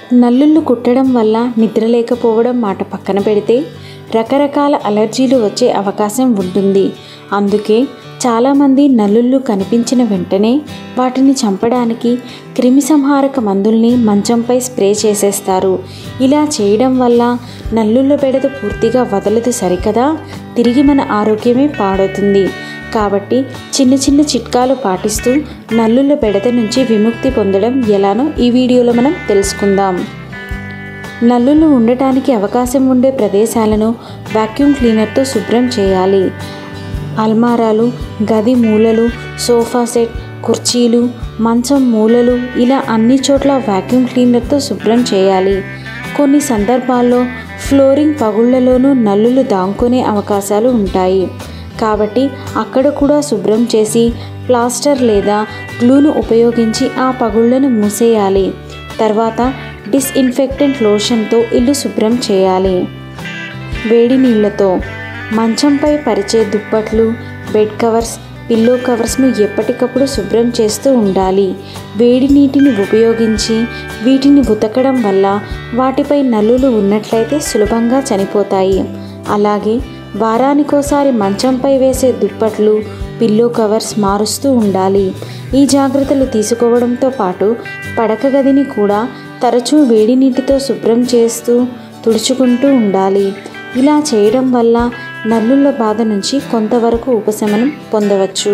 నల్లుళ్ళు కుట్టడం వల్ల నిద్ర లేకపోవడం మాట పక్కన పెడితే రకరకాల అలర్జీలు వచ్చే అవకాశం ఉంటుంది అందుకే చాలామంది నల్లుళ్ళు కనిపించిన వెంటనే వాటిని చంపడానికి క్రిమిసంహారక మందుల్ని మంచంపై స్ప్రే చేసేస్తారు ఇలా చేయడం వల్ల నల్లుళ్ళ బెడద పూర్తిగా వదలదు సరికదా తిరిగి మన ఆరోగ్యమే పాడవుతుంది కాబట్టి చిన్న చిన్న చిట్కాలు పాటిస్తూ నల్లుళ్ళ బెడద నుంచి విముక్తి పొందడం ఎలానో ఈ వీడియోలో మనం తెలుసుకుందాం నల్లులు ఉండటానికి అవకాశం ఉండే ప్రదేశాలను వాక్యూమ్ క్లీనర్తో శుభ్రం చేయాలి అల్మారాలు గది మూలలు సోఫా సెట్ కుర్చీలు మంచం మూలలు ఇలా అన్ని చోట్ల వాక్యూమ్ క్లీనర్తో శుభ్రం చేయాలి కొన్ని సందర్భాల్లో ఫ్లోరింగ్ పగుళ్లలోనూ నల్లులు దాంకునే అవకాశాలు ఉంటాయి కాబట్టి అక్కడ కూడా శుభ్రం చేసి ప్లాస్టర్ లేదా గ్లూను ఉపయోగించి ఆ పగుళ్లను మూసేయాలి తర్వాత డిస్ఇన్ఫెక్టెంట్ లోషన్తో ఇల్లు శుభ్రం చేయాలి వేడి నీళ్ళతో మంచంపై పరిచే దుప్పట్లు బెడ్ కవర్స్ పిల్లో కవర్స్ను ఎప్పటికప్పుడు శుభ్రం చేస్తూ ఉండాలి వేడి నీటిని ఉపయోగించి వీటిని ఉతకడం వల్ల వాటిపై నల్లులు ఉన్నట్లయితే సులభంగా చనిపోతాయి అలాగే వారానికోసారి మంచంపై వేసే దుప్పట్లు పిల్లో కవర్స్ మారుస్తూ ఉండాలి ఈ జాగ్రత్తలు తీసుకోవడంతో పాటు పడక గదిని కూడా తరచూ వేడి నీటితో శుభ్రం చేస్తూ తుడుచుకుంటూ ఉండాలి ఇలా చేయడం వల్ల నల్లుల బాధ నుంచి కొంతవరకు ఉపశమనం పొందవచ్చు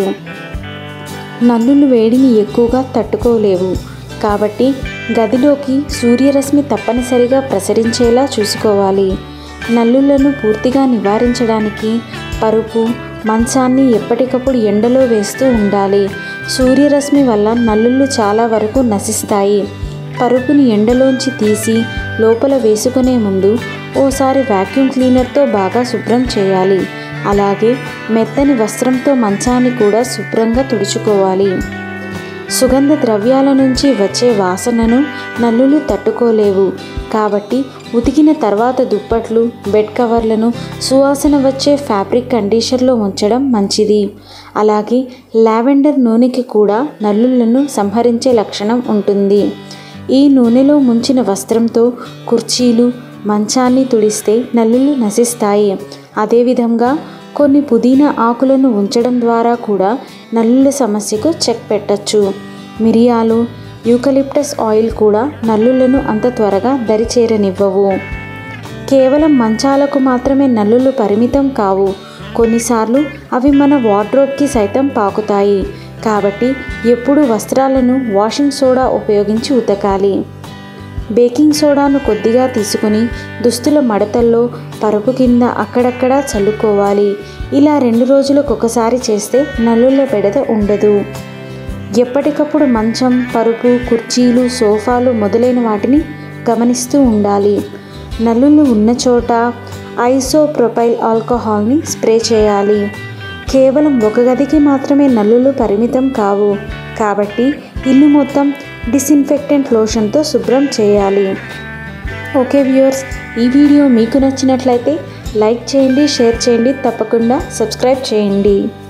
నల్లులు వేడిని ఎక్కువగా తట్టుకోలేవు కాబట్టి గదిలోకి సూర్యరశ్మి తప్పనిసరిగా ప్రసరించేలా చూసుకోవాలి నల్లులను పూర్తిగా నివారించడానికి పరుపు మంచాన్ని ఎప్పటికప్పుడు ఎండలో వేస్తూ ఉండాలి సూర్యరశ్మి వల్ల నల్లుళ్ళు చాలా వరకు నశిస్తాయి పరుపుని ఎండలోంచి తీసి లోపల వేసుకునే ముందు ఓసారి వాక్యూమ్ క్లీనర్తో బాగా శుభ్రం చేయాలి అలాగే మెత్తని వస్త్రంతో మంచాన్ని కూడా శుభ్రంగా తుడుచుకోవాలి సుగంధ ద్రవ్యాల నుంచి వచ్చే వాసనను నల్లులు తట్టుకోలేవు కాబట్టి ఉతికిన తర్వాత దుప్పట్లు బెడ్ కవర్లను సువాసన వచ్చే ఫ్యాబ్రిక్ కండిషన్లో ఉంచడం మంచిది అలాగే లావెండర్ నూనెకి కూడా నల్లులను సంహరించే లక్షణం ఉంటుంది ఈ నూనెలో ముంచిన వస్త్రంతో కుర్చీలు మంచాన్ని తుడిస్తే నల్లులు నశిస్తాయి అదేవిధంగా కొన్ని పుదీనా ఆకులను ఉంచడం ద్వారా కూడా నల్లుల సమస్యకు చెక్ పెట్టచ్చు మిరియాలు యూకలిప్టస్ ఆయిల్ కూడా నల్లులను అంత త్వరగా దరిచేరనివ్వవు కేవలం మంచాలకు మాత్రమే నల్లులు పరిమితం కావు కొన్నిసార్లు అవి మన వార్డ్రోబ్కి సైతం పాకుతాయి కాబట్టి ఎప్పుడు వస్త్రాలను వాషింగ్ సోడా ఉపయోగించి ఉతకాలి బేకింగ్ సోడాను కొద్దిగా తీసుకుని దుస్తుల మడతల్లో పరుపు కింద అక్కడక్కడా చల్లుకోవాలి ఇలా రెండు రోజులకు ఒకసారి చేస్తే నల్లుల బెడద ఉండదు ఎప్పటికప్పుడు మంచం పరుపు కుర్చీలు సోఫాలు మొదలైన వాటిని గమనిస్తూ ఉండాలి నల్లులు ఉన్న చోట ఐసోప్రొపైల్ ఆల్కహాల్ని స్ప్రే చేయాలి కేవలం ఒక గదికి మాత్రమే నల్లులు పరిమితం కావు కాబట్టి ఇల్లు మొత్తం డిస్ఇన్ఫెక్టెంట్ లోషన్తో శుభ్రం చేయాలి ఓకే వ్యూవర్స్ ఈ వీడియో మీకు నచ్చినట్లయితే లైక్ చేయండి షేర్ చేయండి తప్పకుండా సబ్స్క్రైబ్ చేయండి